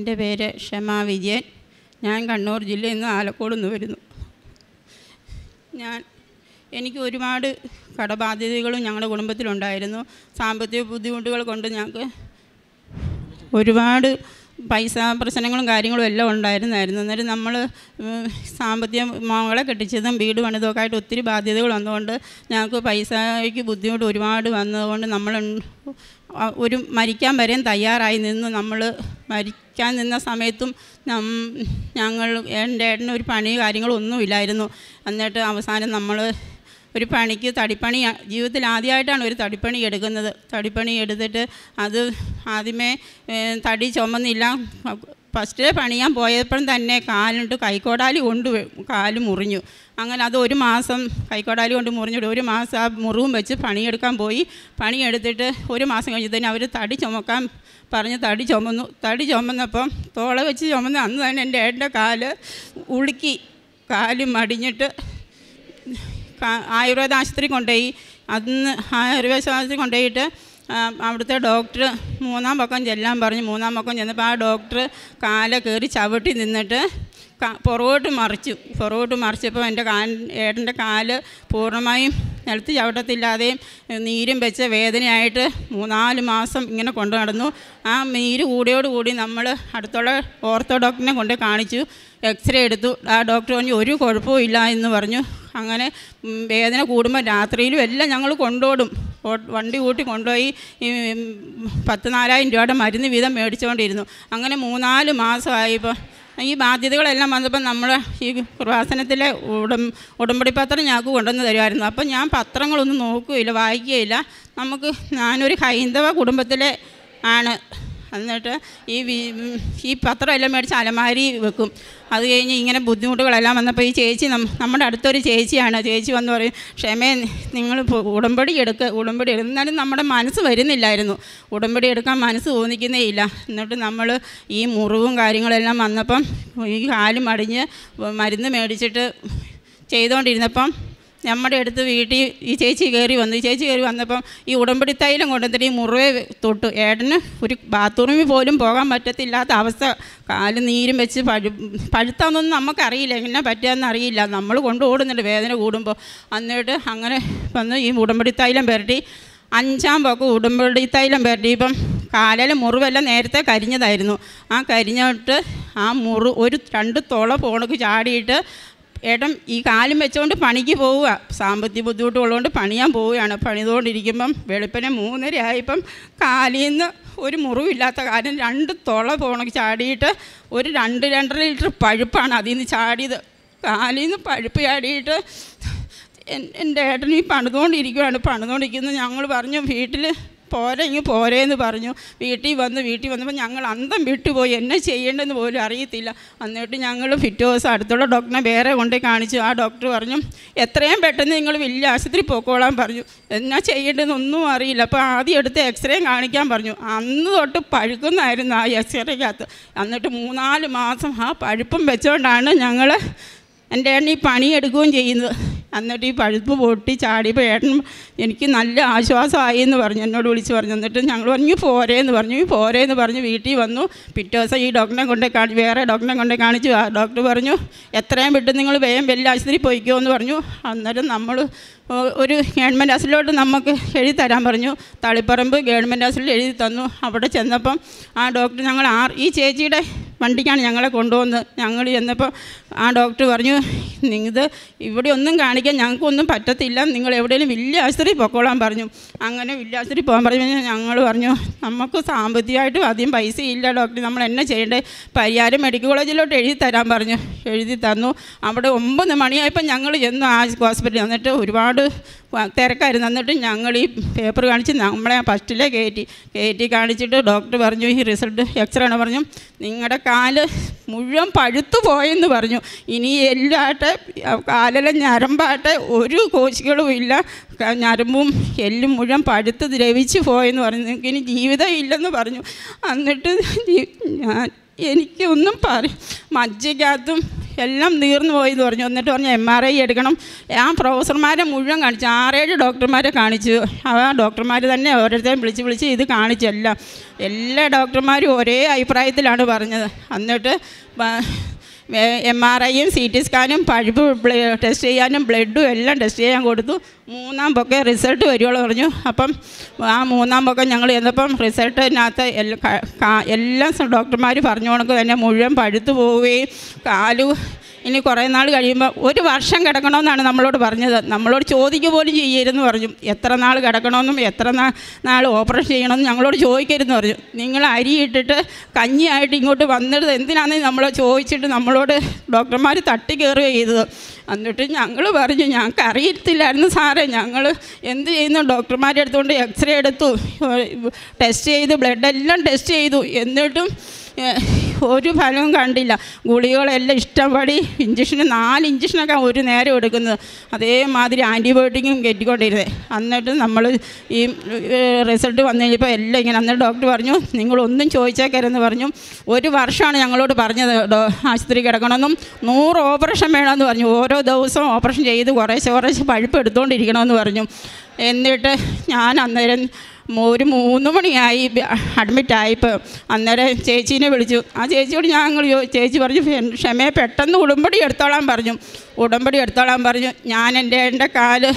എൻ്റെ പേര് ക്ഷമ വിജയൻ ഞാൻ കണ്ണൂർ ജില്ലയിൽ നിന്ന് ആലക്കോട് നിന്ന് വരുന്നു ഞാൻ എനിക്ക് ഒരുപാട് കടബാധ്യതകളും ഞങ്ങളുടെ കുടുംബത്തിലുണ്ടായിരുന്നു സാമ്പത്തിക ബുദ്ധിമുട്ടുകൾ കൊണ്ട് ഞങ്ങൾക്ക് ഒരുപാട് പൈസ പ്രശ്നങ്ങളും കാര്യങ്ങളും എല്ലാം ഉണ്ടായിരുന്നായിരുന്നു അന്നേരം നമ്മൾ സാമ്പത്തിക മകളെ കെട്ടിച്ചതും വീട് പണിതൊക്കെ ആയിട്ട് ഒത്തിരി ബാധ്യതകൾ വന്നതുകൊണ്ട് ഞങ്ങൾക്ക് പൈസയ്ക്ക് ബുദ്ധിമുട്ട് ഒരുപാട് വന്നതുകൊണ്ട് നമ്മൾ ആ- ഒരു മരിക്കാൻ വരെയും തയ്യാറായി നിന്ന് നമ്മൾ മരിക്കാൻ നിന്ന സമയത്തും നം ഞങ്ങൾ എൻ്റെ ഏട്ടന് ഒരു പണി കാര്യങ്ങളൊന്നും ഇല്ലായിരുന്നു എന്നിട്ട് അവസാനം നമ്മൾ ഒരു പണിക്ക് തടിപ്പണി ജീവിതത്തിൽ ആദ്യമായിട്ടാണ് ഒരു തടിപ്പണി എടുക്കുന്നത് തടിപ്പണി എടുത്തിട്ട് അത് ആദ്യമേ ഏ, തടി ചുമന്നില്ല ഫസ്റ്റ് പണിയാൻ പോയപ്പോഴും തന്നെ കാലുണ്ട് കൈക്കോടാലി കൊണ്ട് വെ- കാല് മുറിഞ്ഞു അങ്ങനെ അത് ഒരു മാസം കൈക്കോടാലി കൊണ്ട് മുറിഞ്ഞിട്ട് ഒരു മാസം ആ മുറിവും വെച്ച് പണിയെടുക്കാൻ പോയി പണിയെടുത്തിട്ട് ഒരു മാസം കഴിഞ്ഞതിന് അവർ തടി ചുമക്കാൻ പറഞ്ഞ് തടി ചുമന്നു തടി ചുമന്നപ്പം തോള വെച്ച് ചുമന്ന് അന്ന് തന്നെ എൻ്റെ ഏട്ടൻ്റെ കാല് ഉളുക്കി കാല് മടിഞ്ഞിട്ട് കാ- ആയുർവേദ ആശുപത്രി കൊണ്ടുപോയി അന്ന് ആയുർവേദ ആശുപത്രി കൊണ്ടുപോയിട്ട് ആ, അവിടുത്തെ ഡോക്ടർ മൂന്നാം പക്കം ചെല്ലാൻ പറഞ്ഞു മൂന്നാം പക്കം ചെന്നപ്പോൾ ആ ഡോക്ടർ കാല കയറി ചവിട്ടി നിന്നിട്ട് ക- പുറകോട്ട് മറിച്ചു പുറകോട്ട് മറിച്ചപ്പോൾ എൻ്റെ കാ ഏട്ടൻ്റെ കാല് പൂർണ്ണമായും നിലത്ത് ചവിട്ടത്തില്ലാതെയും ഏ, നീരും വെച്ച വേദനയായിട്ട് മൂന്നാല് മാസം ഇങ്ങനെ കൊണ്ടു നടന്നു ആ നീര് കൂടിയോടുകൂടി നമ്മൾ അടുത്തുള്ള ഓർത്തോ ഡോക്ടറിനെ കൊണ്ട് കാണിച്ചു എക്സ്റേ എടുത്തു ആ ഡോക്ടർ പറഞ്ഞു ഒരു കുഴപ്പവും ഇല്ല എന്ന് പറഞ്ഞു അങ്ങനെ ഉം, വേദന കൂടുമ്പോൾ രാത്രിയിലും എല്ലാം ഞങ്ങൾ കൊണ്ടോടും ഓ- വണ്ടി കൂട്ടി കൊണ്ടുപോയി ഈ ഉം, പത്ത് നാലായിരം രൂപയുടെ മരുന്ന് വീതം മേടിച്ചുകൊണ്ടിരുന്നു അങ്ങനെ മൂന്നാല് മാസമായപ്പോൾ ഈ ബാധ്യതകളെല്ലാം വന്നപ്പോൾ നമ്മൾ ഈ കൃപാസനത്തിലെ ഉടം ഉടമ്പടി പത്രം ഞങ്ങൾക്ക് കൊണ്ടുവന്ന് തരുമായിരുന്നു അപ്പം ഞാൻ പത്രങ്ങളൊന്നും നോക്കുകയില്ല വായിക്കുകയില്ല നമുക്ക് ഞാനൊരു ഹൈന്ദവ കുടുംബത്തിലെ ആണ് എന്നിട്ട് ഈ വി- ഉം, ഈ പത്രം എല്ലാം മേടിച്ച് അലമാരി വെക്കും അത് കഴിഞ്ഞ് ഇങ്ങനെ ബുദ്ധിമുട്ടുകളെല്ലാം വന്നപ്പോൾ ഈ ചേച്ചി നം- നമ്മുടെ അടുത്തൊരു ചേച്ചിയാണ് ചേച്ചി വന്ന് പറയും ക്ഷമേ നിങ്ങൾ ഉടമ്പടി എടുക്കുക ഉടമ്പടി എടുക്കുക എന്നാലും നമ്മുടെ മനസ്സ് വരുന്നില്ലായിരുന്നു ഉടമ്പടി എടുക്കാൻ മനസ്സ് തോന്നിക്കുന്നേ ഇല്ല എന്നിട്ട് നമ്മൾ ഈ മുറിവും കാര്യങ്ങളെല്ലാം വന്നപ്പം ഈ കാലും അടിഞ്ഞ് മരുന്ന് മേടിച്ചിട്ട് ചെയ്തുകൊണ്ടിരുന്നപ്പം നമ്മുടെ അടുത്ത് വീട്ടിൽ ഈ ചേച്ചി കയറി വന്നു ഈ ചേച്ചി കയറി വന്നപ്പം ഈ ഉടമ്പടി തൈലം കൊണ്ടുവന്നിട്ട് ഈ മുറിവെ തൊട്ടു ഏട്ടന് ഒരു ബാത്റൂമിൽ പോലും പോകാൻ പറ്റത്തില്ലാത്ത അവസ്ഥ കാല് നീരും വെച്ച് പഴു പഴുത്താന്നൊന്നും നമുക്കറിയില്ല എങ്ങനെ പറ്റുകയെന്ന് അറിയില്ല നമ്മൾ കൊണ്ട് ഓടുന്നുണ്ട് വേദന കൂടുമ്പോൾ എന്നിട്ട് അങ്ങനെ വന്ന് ഈ ഉടമ്പടി തൈലം പുരട്ടി അഞ്ചാം പൊക്കം ഉടമ്പടി തൈലം പുരട്ടിയപ്പം കാലിലെ മുറിവെല്ലാം നേരത്തെ കരിഞ്ഞതായിരുന്നു ആ കരിഞ്ഞിട്ട് ആ മുറി ഒരു രണ്ട് തുള പോണക്ക് ചാടിയിട്ട് ഏട്ടൻ ഈ കാലും വെച്ചുകൊണ്ട് പണിക്ക് പോവുക സാമ്പത്തിക ബുദ്ധിമുട്ടുള്ളതുകൊണ്ട് പണിയാൻ പോവുകയാണ് പണിതുകൊണ്ടിരിക്കുമ്പം വെളുപ്പിനെ മൂന്നര ആയപ്പം കാലിൽ നിന്ന് ഒരു മുറിവില്ലാത്ത കാലം രണ്ട് തുള പോണക്ക് ചാടിയിട്ട് ഒരു രണ്ട് രണ്ടര ലിറ്റർ പഴുപ്പാണ് അതിൽ നിന്ന് ചാടിയത് കാലിൽ നിന്ന് പഴുപ്പ് ചാടിയിട്ട് എൻ- എൻ്റെ ഏട്ടൻ ഈ പണിതുകൊണ്ടിരിക്കുകയാണ് പണിതുകൊണ്ടിരിക്കുന്നത് ഞങ്ങൾ പറഞ്ഞു വീട്ടിൽ പോരെ ഇങ്ങ് പോരേന്ന് പറഞ്ഞു വീട്ടിൽ വന്ന് വീട്ടിൽ വന്നപ്പോൾ ഞങ്ങൾ അന്തം വിട്ടുപോയി എന്നെ ചെയ്യേണ്ടതെന്ന് പോലും അറിയത്തില്ല എന്നിട്ട് ഞങ്ങൾ പിറ്റേ ദിവസം അടുത്തുള്ള ഡോക്ടറിനെ വേറെ കൊണ്ടുപോയി കാണിച്ചു ആ ഡോക്ടർ പറഞ്ഞു എത്രയും പെട്ടെന്ന് നിങ്ങൾ വലിയ ആശുപത്രി പോക്കോളാൻ പറഞ്ഞു എന്നാ ചെയ്യേണ്ടതെന്നൊന്നും അറിയില്ല അപ്പോൾ ആദ്യം എടുത്ത് എക്സ്റേ കാണിക്കാൻ പറഞ്ഞു അന്ന് തൊട്ട് പഴുക്കുന്നായിരുന്നു ആ എക്സ്റേക്കകത്ത് എന്നിട്ട് മൂന്നാല് മാസം ആ പഴുപ്പും വെച്ചുകൊണ്ടാണ് ഞങ്ങൾ എൻ്റെ ഏട്ടൻ ഈ പണിയെടുക്കുകയും ചെയ്യുന്നത് എന്നിട്ട് ഈ പഴുപ്പ് പൊട്ടി ചാടിയപ്പോൾ ഏട്ടൻ എനിക്ക് നല്ല ആശ്വാസമായി എന്ന് പറഞ്ഞു എന്നോട് വിളിച്ച് പറഞ്ഞു എന്നിട്ട് ഞങ്ങൾ പറഞ്ഞു പോരേ എന്ന് പറഞ്ഞു ഈ പോരേ എന്ന് പറഞ്ഞ് വീട്ടിൽ വന്നു പിറ്റേ ദിവസം ഈ ഡോക്ടറെ കൊണ്ട് കാണി വേറെ ഡോക്ടറെ കൊണ്ട് കാണിച്ചു ആ ഡോക്ടർ പറഞ്ഞു എത്രയും വിട്ട് നിങ്ങൾ വേഗം വലിയ ആശുപത്രി പോയിക്കോ എന്ന് പറഞ്ഞു അന്നേരം നമ്മൾ ഒരു ഗവൺമെൻറ് ഹോസ്പിറ്റലിലോട്ട് നമുക്ക് എഴുതി തരാൻ പറഞ്ഞു തളിപ്പറമ്പ് ഗവൺമെൻറ് ഹോസ്പിറ്റലിൽ എഴുതി തന്നു അവിടെ ചെന്നപ്പം ആ ഡോക്ടർ ഞങ്ങൾ ആ ഈ ചേച്ചിയുടെ വണ്ടിക്കാണ് ഞങ്ങളെ കൊണ്ടുവന്നത് ഞങ്ങൾ ചെന്നപ്പോൾ ആ ഡോക്ടർ പറഞ്ഞു ഇത് ഇവിടെ ഒന്നും കാണിക്കാൻ ഞങ്ങൾക്കൊന്നും പറ്റത്തില്ല നിങ്ങൾ എവിടെയെങ്കിലും വലിയ ആശുപത്രി പൊക്കോളാൻ പറഞ്ഞു അങ്ങനെ വലിയ ആശുപത്രി പോകാൻ പറഞ്ഞു ഞങ്ങൾ പറഞ്ഞു നമുക്ക് സാമ്പത്തികമായിട്ടും അധികം പൈസ ഇല്ല ഡോക്ടർ നമ്മൾ എന്നെ ചെയ്യേണ്ടേ പരിയാരം മെഡിക്കൽ കോളേജിലോട്ട് എഴുതി തരാൻ പറഞ്ഞു എഴുതി തന്നു അവിടെ ഒമ്പത് മണിയായപ്പോൾ ഞങ്ങൾ ചെന്നു ആ ഹോസ്പിറ്റലിൽ എന്നിട്ട് ഒരുപാട് വ- തിരക്കായിരുന്നു എന്നിട്ട് ഞങ്ങൾ ഈ പേപ്പർ കാണിച്ച് നമ്മളെ ഫസ്റ്റിലെ കയറ്റി കയറ്റി കാണിച്ചിട്ട് ഡോക്ടർ പറഞ്ഞു ഈ റിസൾട്ട് എക്സ്റേ ആണ് പറഞ്ഞു നിങ്ങളുടെ കാല് മുഴുവൻ പഴുത്തു പോയെന്ന് പറഞ്ഞു ഇനി എല്ലാട്ടെ കാലിലെ ഞരമ്പാട്ടെ ഒരു കോശികളും ഇല്ല ക- ഞരമ്പും എല്ലും മുഴുവൻ പഴുത്ത് ദ്രവിച്ച് പോയെന്ന് പറഞ്ഞു നിങ്ങൾക്ക് ഇനി ജീവിതം ഇല്ലെന്ന് പറഞ്ഞു എന്നിട്ട് ജീ- ഞാൻ എനിക്കൊന്നും പറ മജ്ജയ്ക്കകത്തും എല്ലാം തീർന്നു പോയി എന്ന് പറഞ്ഞു എന്നിട്ട് പറഞ്ഞു എം ആർ ഐ എടുക്കണം ആ പ്രൊഫസർമാരെ മുഴുവൻ കാണിച്ചു ആറേഴ് ഡോക്ടർമാരെ കാണിച്ചു ആ ഡോക്ടർമാർ തന്നെ ഓരോരുത്തരെയും വിളിച്ച് വിളിച്ച് ഇത് കാണിച്ചു എല്ലാം എല്ലാ ഡോക്ടർമാരും ഒരേ അഭിപ്രായത്തിലാണ് പറഞ്ഞത് എന്നിട്ട് എം ആർ ഐയും സി ടി സ്കാനും പഴുപ്പ് ടെസ്റ്റ് ചെയ്യാനും ബ്ലഡും എല്ലാം ടെസ്റ്റ് ചെയ്യാൻ കൊടുത്തു മൂന്നാം പൊക്കെ റിസൾട്ട് വരുവുള്ളൂ പറഞ്ഞു അപ്പം ആ മൂന്നാം പൊക്കം ഞങ്ങൾ ചെന്നപ്പം റിസൾട്ടിനകത്ത് എല്ലാ ക- കാ- എല്ലാം ഡോക്ടർമാർ പറഞ്ഞു കണക്ക് തന്നെ മുഴുവൻ പഴുത്തു പോവുകയും കാലു ഇനി കുറേ നാൾ കഴിയുമ്പോൾ ഒരു വർഷം കിടക്കണമെന്നാണ് നമ്മളോട് പറഞ്ഞത് നമ്മളോട് ചോദിക്കുക പോലും ചെയ്യരുതെന്ന് പറഞ്ഞു എത്ര നാൾ കിടക്കണമെന്നും എത്ര നാ നാൾ ഓപ്പറേഷൻ ചെയ്യണമെന്നും ഞങ്ങളോട് ചോദിക്കരുതെന്ന് പറഞ്ഞു നിങ്ങൾ അരി ഇട്ടിട്ട് കഞ്ഞിയായിട്ട് ഇങ്ങോട്ട് വന്നത് എന്തിനാണെന്ന് നമ്മൾ ചോദിച്ചിട്ട് നമ്മളോട് ഡോക്ടർമാർ തട്ടി കയറുകയാണ് ചെയ്തത് എന്നിട്ട് ഞങ്ങൾ പറഞ്ഞു ഞങ്ങൾക്ക് അറിയത്തില്ലായിരുന്നു സാറേ ഞങ്ങൾ എന്ത് ചെയ്യുന്നു ഡോക്ടർമാരെ എടുത്തുകൊണ്ട് എക്സ്റേ എടുത്തു ടെസ്റ്റ് ചെയ്തു ബ്ലഡ് എല്ലാം ടെസ്റ്റ് ചെയ്തു എന്നിട്ടും ഏഹ്, ഒരു ഫലവും കണ്ടില്ല ഗുളികകളെല്ലാം ഇഷ്ടംപടി ഇഞ്ചക്ഷന് നാല് ഇഞ്ചക്ഷനൊക്കെ ഒരു നേരം എടുക്കുന്നത് അതേമാതിരി ആൻറ്റിബയോട്ടിക്കും കയറ്റിക്കൊണ്ടിരുന്നത് എന്നിട്ട് നമ്മൾ ഈ റിസൾട്ട് വന്നു കഴിഞ്ഞപ്പോൾ എല്ലാം ഇങ്ങനെ അന്നേരം ഡോക്ടർ പറഞ്ഞു നിങ്ങളൊന്നും ചോദിച്ചേക്കരുതെന്ന് പറഞ്ഞു ഒരു വർഷമാണ് ഞങ്ങളോട് പറഞ്ഞത് ഡോ ആശുപത്രി കിടക്കണമെന്നും നൂറ് ഓപ്പറേഷൻ വേണമെന്ന് പറഞ്ഞു ഓരോ ദിവസവും ഓപ്പറേഷൻ ചെയ്ത് കുറേശ്ശെ കുറേശ്ശെ പഴുപ്പ് എടുത്തുകൊണ്ടിരിക്കണമെന്ന് പറഞ്ഞു എന്നിട്ട് ഞാൻ അന്നേരം ഒരു മൂന്ന് മണിയായി അഡ്മിറ്റായപ്പോൾ അന്നേരം ചേച്ചീനെ വിളിച്ചു ആ ചേച്ചിയോട് ഞങ്ങൾ ചേച്ചി പറഞ്ഞു "ഫെ- ക്ഷമയെ പെട്ടെന്ന് ഉടമ്പടി എടുത്തോളാൻ പറഞ്ഞു ഉടമ്പടി എടുത്തോളാൻ പറഞ്ഞു ഞാൻ എൻ്റെ എൻ്റെ കാല്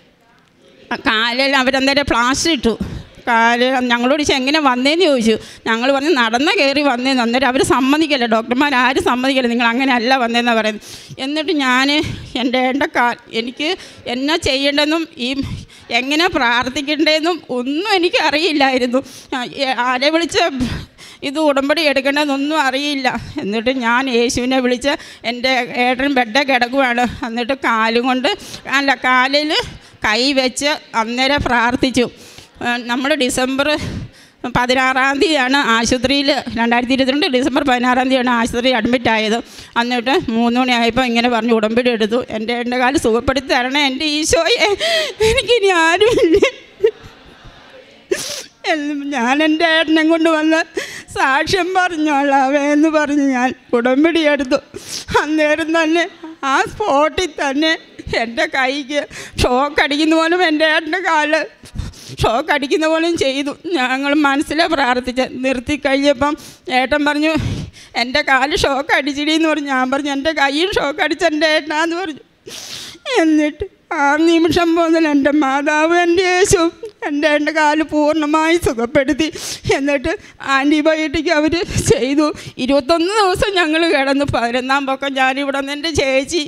കാലിൽ അവരന്നേരം പ്ലാസ്റ്റർ ഇട്ടു കാല് ഞങ്ങളോട് ചോദിച്ചു എങ്ങനെ വന്നേന്ന് ചോദിച്ചു ഞങ്ങൾ പറഞ്ഞു നടന്ന കയറി വന്നേന്ന് അന്നേരം അവർ സമ്മതിക്കല്ല ഡോക്ടർമാർ ആരും സമ്മതിക്കല്ല നിങ്ങൾ അങ്ങനെ അല്ല വന്നതെന്നാണ് പറയുന്നത് എന്നിട്ട് ഞാൻ എൻ്റെ എൻ്റെ കാ എനിക്ക് എന്നാ ചെയ്യേണ്ടതെന്നും ഈ എങ്ങനെ പ്രാർത്ഥിക്കേണ്ടതെന്നും ഒന്നും എനിക്ക് അറിയില്ലായിരുന്നു ആ- ഏ- ആരെ വിളിച്ച് ഇത് ഉടമ്പടി എടുക്കേണ്ടതെന്നൊന്നും അറിയില്ല എന്നിട്ട് ഞാൻ യേശുവിനെ വിളിച്ച് എൻ്റെ ഏട്ടൻ ബെഡ് കിടക്കുവാണ് എന്നിട്ട് കാലും കൊണ്ട് അല്ല കാലിൽ കൈ വെച്ച് അന്നേരം പ്രാർത്ഥിച്ചു നമ്മൾ ഡിസംബർ പതിനാറാം തീയതിയാണ് ആശുപത്രിയിൽ രണ്ടായിരത്തി ഇരുപത്തിരണ്ട് ഡിസംബർ പതിനാറാം തീയതിയാണ് ആശുപത്രി അഡ്മിറ്റ് ആയത് എന്നിട്ട് മൂന്ന് മണിയായപ്പോൾ ഇങ്ങനെ പറഞ്ഞു ഉടമ്പടി എടുത്തു എൻ്റെ എൻ്റെ കാല് സുഖപ്പെടുത്തി തരണേ എൻ്റെ ഈശോയെ എനിക്കിനി ആരുമില്ല എന്നും ഞാൻ എൻ്റെ ഏട്ടനെ കൊണ്ട് വന്ന് സാക്ഷ്യം പറഞ്ഞോളാവേ എന്ന് പറഞ്ഞ് ഞാൻ ഉടമ്പടി എടുത്തു അന്നേരം തന്നെ ആ സ്പോട്ടിൽ തന്നെ എൻ്റെ കൈക്ക് ഷോക്ക് അടിക്കുന്ന പോലും എൻ്റെ ഏട്ടൻ്റെ കാല് ഷോക്ക് അടിക്കുന്ന പോലും ചെയ്തു ഞങ്ങൾ മനസ്സിലെ പ്രാർത്ഥിച്ച് നിർത്തി കഴിഞ്ഞപ്പം ഏട്ടൻ പറഞ്ഞു എൻ്റെ കാല് ഷോക്ക് അടിച്ചിടി എന്ന് പറഞ്ഞു ഞാൻ പറഞ്ഞു എൻ്റെ കൈയും ഷോക്ക് അടിച്ച എൻ്റെ ഏട്ടനാന്ന് പറഞ്ഞു എന്നിട്ട് ആ നിമിഷം മുതൽ എൻ്റെ മാതാവ് എൻ്റെ യേശു എൻ്റെ എൻ്റെ കാല് പൂർണ്ണമായി സുഖപ്പെടുത്തി എന്നിട്ട് ആൻറ്റിബയോട്ടിക് അവർ ചെയ്തു ഇരുപത്തൊന്ന് ദിവസം ഞങ്ങൾ കിടന്നു പതിനൊന്നാം പൊക്കം ഞാനിവിടെ നിന്ന് എൻ്റെ ചേച്ചി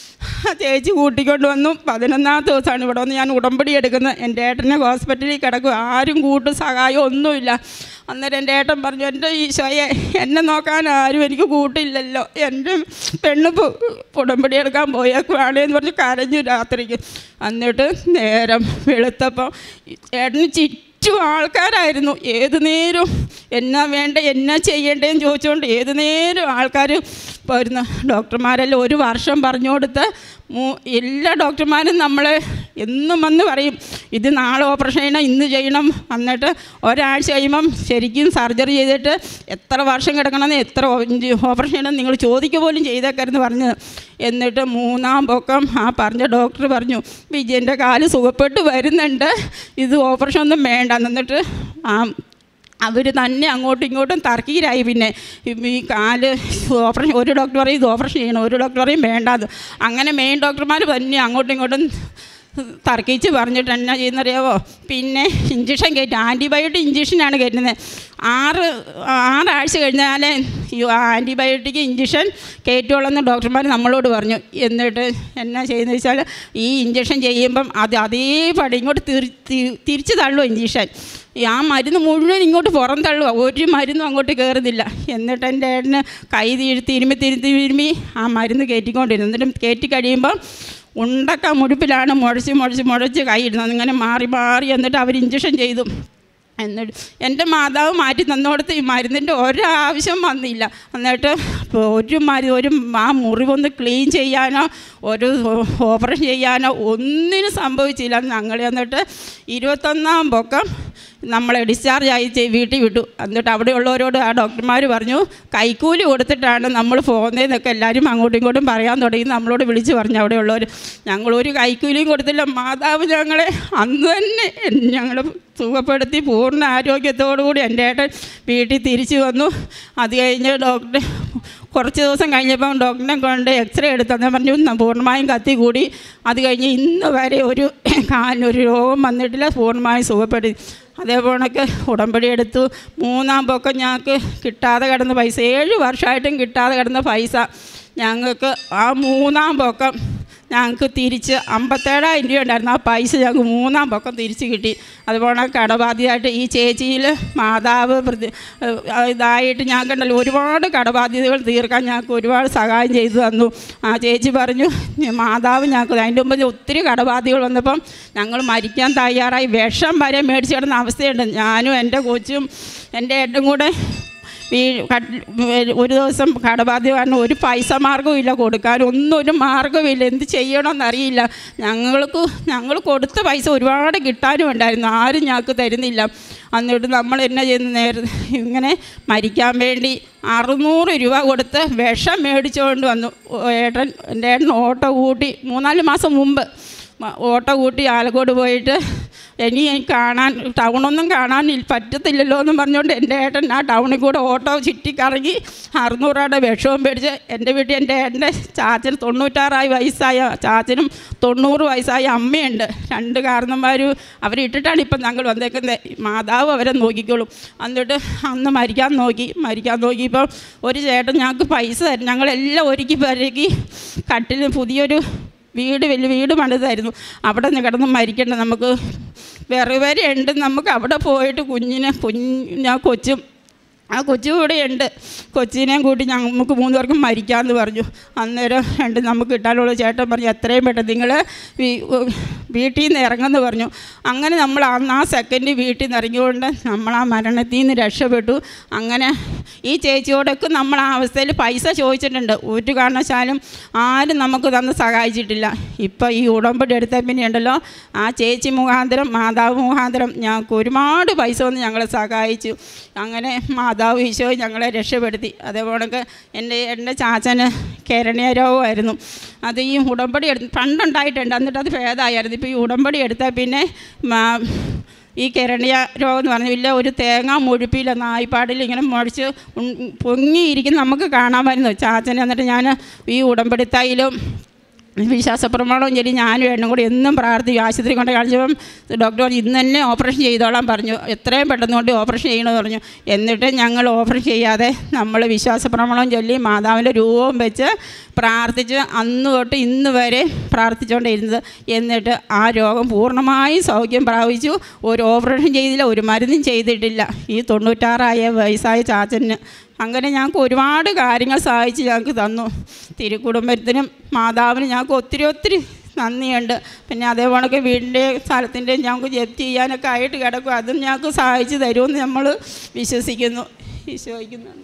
ആ ചേച്ചി കൂട്ടിക്കൊണ്ട് വന്നു പതിനൊന്നാമത്തെ ദിവസമാണ് ഇവിടെ വന്ന് ഞാൻ ഉടമ്പടി എടുക്കുന്നത് എൻ്റെ ഏട്ടനെ ഹോസ്പിറ്റലിൽ കിടക്കും ആരും കൂട്ടും സഹായം ഒന്നുമില്ല അന്നേരം എൻ്റെ ഏട്ടൻ പറഞ്ഞു എൻ്റെ ഈശോയെ എന്നെ നോക്കാൻ ആരും എനിക്ക് കൂട്ടില്ലല്ലോ എൻ്റെ പെണ്ണ് പോ- ഉടമ്പടി എടുക്കാൻ പോയേക്കുവാണേന്ന് പറഞ്ഞ് കരഞ്ഞു രാത്രിക്ക് എന്നിട്ട് നേരം വെളുത്തപ്പോൾ ഏട്ടന് ചുറ്റും ആൾക്കാരായിരുന്നു ഏത് നേരം എന്നാ വേണ്ട എന്നാ ചെയ്യേണ്ടതെന്ന് ചോദിച്ചുകൊണ്ട് ഏത് നേരം ആൾക്കാർ വരുന്ന ഡോക്ടർമാരെല്ലാം ഒരു വർഷം പറഞ്ഞു കൊടുത്ത് മൂ എല്ലാ ഡോക്ടർമാരും നമ്മളെ എന്നും വന്ന് പറയും ഇത് നാളെ ഓപ്പറേഷൻ ചെയ്യണം ഇന്ന് ചെയ്യണം എന്നിട്ട് ഒരാഴ്ച കഴിയുമ്പം ശരിക്കും സർജറി ചെയ്തിട്ട് എത്ര വർഷം കിടക്കണമെന്ന് എത്ര ഓപ്പറേഷൻ ചെയ്യണം നിങ്ങൾ ചോദിക്കുക പോലും ചെയ്തേക്കരുന്ന് പറഞ്ഞത് എന്നിട്ട് മൂന്നാം പൊക്കം ആ പറഞ്ഞ ഡോക്ടർ പറഞ്ഞു വിജയൻ്റെ കാല് സുഖപ്പെട്ട് വരുന്നുണ്ട് ഇത് ഓപ്പറേഷൻ ഒന്നും വേണ്ട എന്നിട്ട് ആ അവർ തന്നെ അങ്ങോട്ടും ഇങ്ങോട്ടും തർക്കീരായി പിന്നെ ഈ കാല് ഓപ്പറേഷൻ ഒരു ഡോക്ടർ പറയും ഇത് ഓപ്പറേഷൻ ചെയ്യണം ഒരു ഡോക്ടർ പറയും വേണ്ടാത് അങ്ങനെ മെയിൻ ഡോക്ടർമാർ തന്നെ അങ്ങോട്ടും ഇങ്ങോട്ടും തർക്കിച്ച് പറഞ്ഞിട്ട് എന്നാ ചെയ്യുന്നറിയാവോ പിന്നെ ഇഞ്ചക്ഷൻ കയറ്റി ആൻറ്റിബയോട്ടിക് ഇഞ്ചക്ഷനാണ് കയറ്റുന്നത് ആറ് ആറാഴ്ച കഴിഞ്ഞാലേ ഈ ആൻറ്റിബയോട്ടിക് ഇഞ്ചക്ഷൻ കയറ്റുള്ളൂ ഡോക്ടർമാർ നമ്മളോട് പറഞ്ഞു എന്നിട്ട് എന്നാ ചെയ്യുന്നത് വെച്ചാൽ ഈ ഇഞ്ചക്ഷൻ ചെയ്യുമ്പം അത് അതേപടി ഇങ്ങോട്ട് തിരി തി- തിരിച്ച് തള്ളും ഇഞ്ചക്ഷൻ ഈ ആ മരുന്ന് മുഴുവൻ ഇങ്ങോട്ട് പുറം തള്ളുക ഒരു മരുന്നും അങ്ങോട്ട് കയറുന്നില്ല എന്നിട്ട് എൻ്റെ ഏട്ടന് കൈ തീരി തിരുമ്മി തിരുത്തി തിരുമ്മി ആ മരുന്ന് കയറ്റിക്കൊണ്ടിരുന്നു എന്നിട്ട് കയറ്റി കഴിയുമ്പം ഉണ്ടക്ക മുടിപ്പിലാണ് മുഴച്ച് മുഴച്ച് മുഴച്ച് കൈ ഇടുന്നത് ഇങ്ങനെ മാറി മാറി എന്നിട്ട് അവർ ഇഞ്ചക്ഷൻ ചെയ്തു എന്നിട്ട് എൻ്റെ മാതാവ് മാറ്റി തന്നോടത്ത് ഈ മരുന്നിൻ്റെ ഒരാവശ്യം വന്നില്ല എന്നിട്ട് ഒരു മരു ഒരു ആ മുറിവൊന്ന് ക്ലീൻ ചെയ്യാനോ ഒരു ഓപ്പറേഷൻ ചെയ്യാനോ ഒന്നിനും സംഭവിച്ചില്ല ഞങ്ങൾ എന്നിട്ട് ഇരുപത്തൊന്നാം പൊക്കം നമ്മളെ ഡിസ്ചാർജ് ആയി ചെ- വീട്ടിൽ വിട്ടു എന്നിട്ട് അവിടെയുള്ളവരോട് ആ ഡോക്ടർമാർ പറഞ്ഞു കൈക്കൂലി കൊടുത്തിട്ടാണ് നമ്മൾ പോകുന്നതെന്നൊക്കെ എല്ലാവരും അങ്ങോട്ടും ഇങ്ങോട്ടും പറയാൻ തുടങ്ങി നമ്മളോട് വിളിച്ച് പറഞ്ഞു അവിടെയുള്ളവർ ഞങ്ങളൊരു കൈക്കൂലിയും കൊടുത്തില്ല മാതാവ് ഞങ്ങളെ അന്ന് തന്നെ ഞങ്ങൾ സുഖപ്പെടുത്തി പൂർണ്ണ ആരോഗ്യത്തോടു കൂടി എൻ്റെ ഏട്ടൻ വീട്ടിൽ തിരിച്ചു വന്നു അത് കഴിഞ്ഞ് ഡോക്ടർ കുറച്ച് ദിവസം കഴിഞ്ഞപ്പം ഡോക്ടറിനെ കൊണ്ട് എക്സ്റേ എടുത്തെന്ന് പറഞ്ഞു "ന- പൂർണ്ണമായും കത്തി കൂടി അത് കഴിഞ്ഞ് ഇന്ന് വരെ ഒരു കാലിനൊരു രോഗം വന്നിട്ടില്ല പൂർണ്ണമായും സുഖപ്പെടുത്തി അതേപോണക്ക് ഉടമ്പടി എടുത്തു മൂന്നാം പൊക്കം ഞങ്ങൾക്ക് കിട്ടാതെ കിടന്ന പൈസ ഏഴ് വർഷമായിട്ടും കിട്ടാതെ കിടന്ന പൈസ ഞങ്ങൾക്ക് ആ മൂന്നാം പൊക്കം ഞങ്ങൾക്ക് തിരിച്ച് അമ്പത്തേഴായിരം രൂപ ഉണ്ടായിരുന്നു ആ പൈസ ഞങ്ങൾക്ക് മൂന്നാം പൊക്കം തിരിച്ച് കിട്ടി അതുപോലെ കടബാധ്യതയായിട്ട് ഈ ചേച്ചിയിൽ മാതാവ് പ്രതി ഏഹ് ഇതായിട്ട് ഞങ്ങൾക്കുണ്ടല്ലോ ഒരുപാട് കടബാധ്യതകൾ തീർക്കാൻ ഞങ്ങൾക്ക് ഒരുപാട് സഹായം ചെയ്തു തന്നു ആ ചേച്ചി പറഞ്ഞു "ഞ- മാതാവ് ഞങ്ങൾക്ക് അതിൻ്റെ മുമ്പ് ഒത്തിരി കടബാധ്യതകൾ വന്നപ്പം ഞങ്ങൾ മരിക്കാൻ തയ്യാറായി വിഷം വരെ മേടിച്ച് കിടന്ന അവസ്ഥയുണ്ട് ഞാനും എൻ്റെ കൊച്ചും എൻ്റെ ഏട്ടനും കൂടെ ഈ കട്ട്- ഒരു ദിവസം കടബാധ്യത കാരണം ഒരു പൈസ മാർഗ്ഗവും ഇല്ല കൊടുക്കാൻ ഒന്നും ഒരു മാർഗ്ഗമില്ല എന്ത് ചെയ്യണമെന്നറിയില്ല ഞങ്ങൾക്ക് ഞങ്ങൾ കൊടുത്ത പൈസ ഒരുപാട് കിട്ടാനും ഉണ്ടായിരുന്നു ആരും ഞങ്ങൾക്ക് തരുന്നില്ല എന്നിട്ട് നമ്മൾ എന്നാ ചെയ്യുന്ന നേരെ ഇങ്ങനെ മരിക്കാൻ വേണ്ടി അറുന്നൂറ് രൂപ കൊടുത്ത് വിഷം മേടിച്ചുകൊണ്ട് വന്നു ഏട്ടൻ എൻ്റെ ഏട്ടൻ ഓട്ടോ കൂട്ടി മൂന്നാല് മാസം മുമ്പ് മ- ഓട്ടോ കൂട്ടി ആലക്കോട് പോയിട്ട് ഇനി എനിക്ക് കാണാൻ ടൗണൊന്നും കാണാൻ ഇൽ- പറ്റത്തില്ലല്ലോ എന്ന് പറഞ്ഞുകൊണ്ട് എൻ്റെ ഏട്ടൻ ആ ടൗണിൽ കൂടെ ഓട്ടോ ചുറ്റിക്കറങ്ങി അറുന്നൂറ് രൂപയുടെ വിഷവും മേടിച്ച് എൻ്റെ വീട്ടിൽ എൻ്റെ ഏട്ടൻ്റെ ചാച്ചന് തൊണ്ണൂറ്റാറായി വയസ്സായ ചാച്ചനും തൊണ്ണൂറ് വയസ്സായ അമ്മയുണ്ട് രണ്ട് കാരണന്മാർ അവരിട്ടിട്ടാണ് ഇപ്പം ഞങ്ങൾ വന്നേക്കുന്നത് മാതാവ് അവരെ നോക്കിക്കോളും എന്നിട്ട് അന്ന് മരിക്കാൻ നോക്കി മരിക്കാൻ നോക്കിയപ്പോൾ ഒരു ചേട്ടൻ ഞങ്ങൾക്ക് പൈസ തരും ഞങ്ങളെല്ലാം ഒരുക്കി പെരുക്കി കട്ടിൽ പുതിയൊരു വീട് വലിയ വീട് പണിതായിരുന്നു അവിടെ നിന്ന് കിടന്ന് മരിക്കേണ്ട നമുക്ക് വേറെ വരെ ഉണ്ട് നമുക്ക് അവിടെ പോയിട്ട് കുഞ്ഞിനെ കുഞ്ഞ് ആ കൊച്ചും ആ കൊച്ചു കൂടെ ഉണ്ട് കൊച്ചിനെയും കൂട്ടി ഞ- നമുക്ക് മൂന്ന് പേർക്കും മരിക്കാമെന്ന് പറഞ്ഞു അന്നേരം രണ്ട് നമുക്ക് കിട്ടാനുള്ള ചേട്ടൻ പറഞ്ഞു എത്രയും പെട്ടെന്ന് നിങ്ങൾ വീട്ടിൽ നിന്ന് ഇറങ്ങുമെന്ന് പറഞ്ഞു അങ്ങനെ നമ്മൾ അന്ന് ആ സെക്കൻഡ് വീട്ടിൽ നിന്ന് ഇറങ്ങിക്കൊണ്ട് നമ്മൾ ആ മരണത്തിൽ നിന്ന് രക്ഷപ്പെട്ടു അങ്ങനെ ഈ ചേച്ചിയോടൊക്കെ നമ്മൾ ആ അവസ്ഥയിൽ പൈസ ചോദിച്ചിട്ടുണ്ട് ഒരു കാരണവശാലും ആരും നമുക്ക് തന്ന് സഹായിച്ചിട്ടില്ല ഇപ്പോൾ ഈ ഉടമ്പടി എടുത്ത പിന്നെ ഉണ്ടല്ലോ ആ ചേച്ചി മുഖാന്തരം മാതാവ് മുഖാന്തരം ഞങ്ങൾക്ക് ഒരുപാട് പൈസ വന്ന് ഞങ്ങളെ സഹായിച്ചു അങ്ങനെ മാതാവ് ഈശോ ഞങ്ങളെ രക്ഷപ്പെടുത്തി അതേപോണക്ക് എൻ്റെ എൻ്റെ ചാച്ചന് കേരളീയ രോഗമായിരുന്നു അത് ഈ ഉടമ്പടി എടുത്ത് പണ്ടുണ്ടായിട്ടുണ്ട് എന്നിട്ട് അത് ഭേദമായിരുന്നു ഇപ്പോൾ ഈ ഉടമ്പടി എടുത്താൽ പിന്നെ മാ- ഈ കിരണിയ രോഗം എന്ന് പറഞ്ഞാൽ ഇല്ല ഒരു തേങ്ങ മുഴുപ്പിയില്ല നായ്പാടിൽ ഇങ്ങനെ മുഴിച്ച് ഉൺ- പൊങ്ങിയിരിക്കുന്ന നമുക്ക് കാണാൻ വരുന്നു ചാച്ചനെ എന്നിട്ട് ഞാൻ ഈ ഉടമ്പടി തൈലും വിശ്വാസപ്രമാണവും ചൊല്ലി ഞാനും എണ്ണും കൂടി എന്നും പ്രാർത്ഥിക്കും ആശുപത്രി കൊണ്ട് കാണിച്ചപ്പം ഡോക്ടർ പറഞ്ഞു ഇന്ന് തന്നെ ഓപ്പറേഷൻ ചെയ്തോളാൻ പറഞ്ഞു എത്രയും പെട്ടെന്ന് കൊണ്ട് ഓപ്പറേഷൻ ചെയ്യണമെന്ന് പറഞ്ഞു എന്നിട്ട് ഞങ്ങൾ ഓപ്പറേഷൻ ചെയ്യാതെ നമ്മൾ വിശ്വാസപ്രമാണവും ചൊല്ലി മാതാവിൻ്റെ രൂപവും വെച്ച് പ്രാർത്ഥിച്ച് അന്ന് തൊട്ട് ഇന്ന് വരെ പ്രാർത്ഥിച്ചുകൊണ്ടിരുന്നത് എന്നിട്ട് ആ രോഗം പൂർണ്ണമായും സൗഖ്യം പ്രാപിച്ചു ഒരു ഓപ്പറേഷൻ ചെയ്തില്ല ഒരു മരുന്നും ചെയ്തിട്ടില്ല ഈ തൊണ്ണൂറ്റാറായ വയസ്സായ ചാച്ചന് അങ്ങനെ ഞങ്ങൾക്ക് ഒരുപാട് കാര്യങ്ങൾ സഹായിച്ച് ഞങ്ങൾക്ക് തന്നു തിരുക്കുടുംബത്തിനും മാതാവിനും ഞങ്ങൾക്ക് ഒത്തിരി ഒത്തിരി നന്ദിയുണ്ട് പിന്നെ അതേപോണക്ക് വീടിൻ്റെ സ്ഥലത്തിൻ്റെ ഞങ്ങൾക്ക് ജപ്തി ചെയ്യാനൊക്കെ ആയിട്ട് കിടക്കും അതും ഞങ്ങൾക്ക് സഹായിച്ച് തരുമെന്ന് നമ്മൾ വിശ്വസിക്കുന്നു ഈശോയ്ക്ക് നന്ദി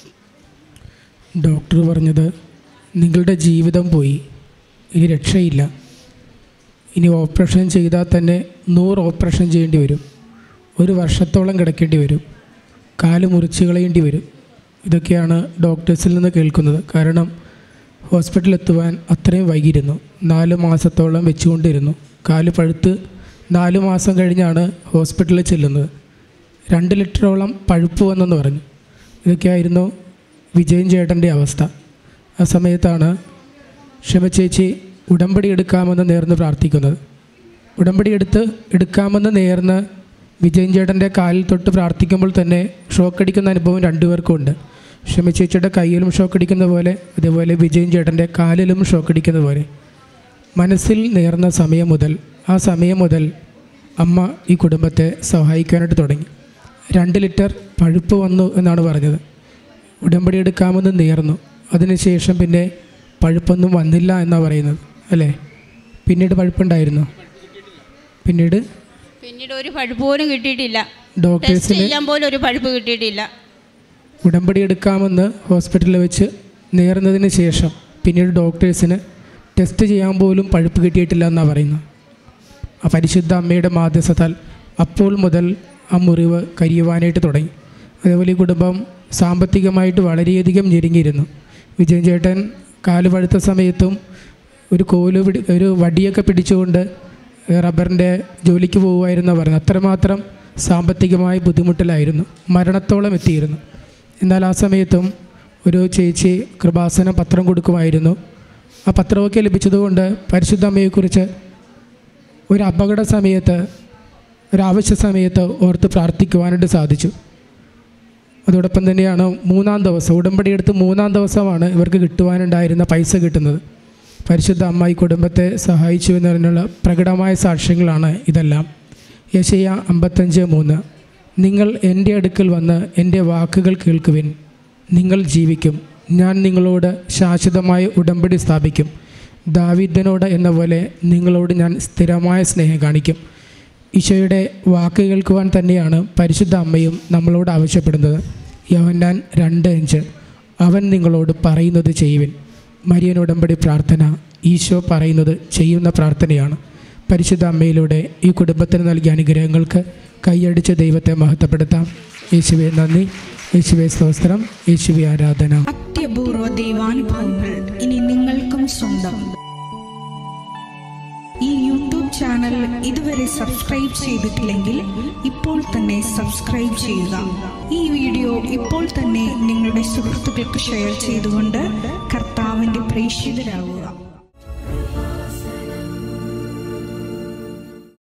ഡോക്ടർ പറഞ്ഞത് നിങ്ങളുടെ ജീവിതം പോയി ഇനി രക്ഷയില്ല ഇനി ഓപ്പറേഷൻ ചെയ്താൽ തന്നെ നൂറ് ഓപ്പറേഷൻ ചെയ്യേണ്ടി വരും ഒരു വർഷത്തോളം കിടക്കേണ്ടി വരും കാല് മുറിച്ച് കളയേണ്ടി വരും ഇതൊക്കെയാണ് ഡോക്ടേഴ്സിൽ നിന്ന് കേൾക്കുന്നത് കാരണം ഹോസ്പിറ്റലിൽ എത്തുവാൻ അത്രയും വൈകിയിരുന്നു നാല് മാസത്തോളം വെച്ചുകൊണ്ടിരുന്നു കാല് പഴുത്ത് നാല് മാസം കഴിഞ്ഞാണ് ഹോസ്പിറ്റലിൽ ചെല്ലുന്നത് രണ്ട് ലിറ്ററോളം പഴുപ്പ് വന്നെന്ന് പറഞ്ഞു ഇതൊക്കെയായിരുന്നു വിജയൻ ചേട്ടൻ്റെ അവസ്ഥ ആ സമയത്താണ് ക്ഷമ ചേച്ചി ഉടമ്പടി എടുക്കാമെന്ന് നേർന്ന് പ്രാർത്ഥിക്കുന്നത് ഉടമ്പടി എടുത്ത് എടുക്കാമെന്ന് നേർന്ന് വിജയൻ ചേട്ടൻ്റെ കാലിൽ തൊട്ട് പ്രാർത്ഥിക്കുമ്പോൾ തന്നെ ഷോക്കടിക്കുന്ന അനുഭവം രണ്ടുപേർക്കും ഉണ്ട് ക്ഷമ ചേച്ചിയുടെ കയ്യിലും ഷോക്കടിക്കുന്ന പോലെ അതേപോലെ വിജയൻ ചേട്ടൻ്റെ കാലിലും ഷോക്കടിക്കുന്ന പോലെ മനസ്സിൽ നേർന്ന സമയം മുതൽ ആ സമയം മുതൽ അമ്മ ഈ കുടുംബത്തെ സഹായിക്കാനായിട്ട് തുടങ്ങി രണ്ട് ലിറ്റർ പഴുപ്പ് വന്നു എന്നാണ് പറഞ്ഞത് ഉടമ്പടി എടുക്കാമെന്ന് നേർന്നു അതിനുശേഷം പിന്നെ പഴുപ്പൊന്നും വന്നില്ല എന്നാണ് പറയുന്നത് അല്ലേ പിന്നീട് പഴുപ്പുണ്ടായിരുന്നു പിന്നീട് പിന്നീട് ഒരു പഴുപ്പ് പോലും കിട്ടിയിട്ടില്ല ടെസ്റ്റ് ഡോക്ടേഴ്സിന് ചെയ്യാൻ പോലും ഒരു പഴുപ്പ് കിട്ടിയിട്ടില്ല ഉടമ്പടി എടുക്കാമെന്ന് ഹോസ്പിറ്റലിൽ വെച്ച് നേർന്നതിന് ശേഷം പിന്നീട് ഡോക്ടേഴ്സിന് ടെസ്റ്റ് ചെയ്യാൻ പോലും പഴുപ്പ് കിട്ടിയിട്ടില്ല എന്നാണ് പറയുന്നത് ആ പരിശുദ്ധ അമ്മയുടെ മാധ്യസ്ഥത്താൽ അപ്പോൾ മുതൽ ആ മുറിവ് കരിയുവാനായിട്ട് തുടങ്ങി അതേപോലെ ഈ കുടുംബം സാമ്പത്തികമായിട്ട് വളരെയധികം ഞെരുങ്ങിയിരുന്നു വിജയൻ ചേട്ടൻ കാല് പഴുത്ത സമയത്തും ഒരു കോല് പിടി ഒരു വടിയൊക്കെ പിടിച്ചുകൊണ്ട് റബ്ബറിൻ്റെ ജോലിക്ക് പോകുമായിരുന്നു പറഞ്ഞു അത്രമാത്രം സാമ്പത്തികമായ ബുദ്ധിമുട്ടിലായിരുന്നു മരണത്തോളം എത്തിയിരുന്നു എന്നാൽ ആ സമയത്തും ഒരു ചേച്ചി കൃപാസനം പത്രം കൊടുക്കുമായിരുന്നു ആ പത്രമൊക്കെ ലഭിച്ചതുകൊണ്ട് പരിശുദ്ധ അമ്മയെക്കുറിച്ച് ഒരു അപകട സമയത്ത് ഒരാവശ്യ സമയത്ത് ഓർത്ത് പ്രാർത്ഥിക്കുവാനായിട്ട് സാധിച്ചു അതോടൊപ്പം തന്നെയാണ് മൂന്നാം ദിവസം ഉടമ്പടി എടുത്ത് മൂന്നാം ദിവസമാണ് ഇവർക്ക് കിട്ടുവാനുണ്ടായിരുന്ന പൈസ കിട്ടുന്നത് പരിശുദ്ധ അമ്മ ഈ കുടുംബത്തെ സഹായിച്ചു എന്നതിനുള്ള പ്രകടമായ സാക്ഷ്യങ്ങളാണ് ഇതെല്ലാം യശയ അമ്പത്തഞ്ച് മൂന്ന് നിങ്ങൾ എൻ്റെ അടുക്കൽ വന്ന് എൻ്റെ വാക്കുകൾ കേൾക്കുവിൻ നിങ്ങൾ ജീവിക്കും ഞാൻ നിങ്ങളോട് ശാശ്വതമായ ഉടമ്പടി സ്ഥാപിക്കും ദാവിദനോട് എന്ന പോലെ നിങ്ങളോട് ഞാൻ സ്ഥിരമായ സ്നേഹം കാണിക്കും ഈശോയുടെ വാക്ക് കേൾക്കുവാൻ തന്നെയാണ് പരിശുദ്ധ അമ്മയും നമ്മളോട് ആവശ്യപ്പെടുന്നത് യോഹന്നാൻ രണ്ട് അഞ്ച് അവൻ നിങ്ങളോട് പറയുന്നത് ചെയ്യുവിൻ മരിയൻ ഉടമ്പടി പ്രാർത്ഥന ഈശോ പറയുന്നത് ചെയ്യുന്ന പ്രാർത്ഥനയാണ് പരിശുദ്ധ അമ്മയിലൂടെ ഈ കുടുംബത്തിന് നൽകിയ അനുഗ്രഹങ്ങൾക്ക് കൈയടിച്ച് ദൈവത്തെ മഹത്വപ്പെടുത്താം യേശുവെ നന്ദി യേശുവെ സ്തോത്രം യേശുവെ ആരാധന അത്യപൂർവ ദൈവാനുഭവങ്ങൾ ഇനി നിങ്ങൾക്കും സ്വന്തം ഈ യൂട്യൂബ് ചാനൽ ഇതുവരെ സബ്സ്ക്രൈബ് ചെയ്തിട്ടില്ലെങ്കിൽ ഇപ്പോൾ തന്നെ സബ്സ്ക്രൈബ് ചെയ്യുക ഈ വീഡിയോ ഇപ്പോൾ തന്നെ നിങ്ങളുടെ സുഹൃത്തുക്കൾക്ക് ഷെയർ ചെയ്തുകൊണ്ട് കർത്താവിൻ്റെ പ്രേക്ഷിതരാകുക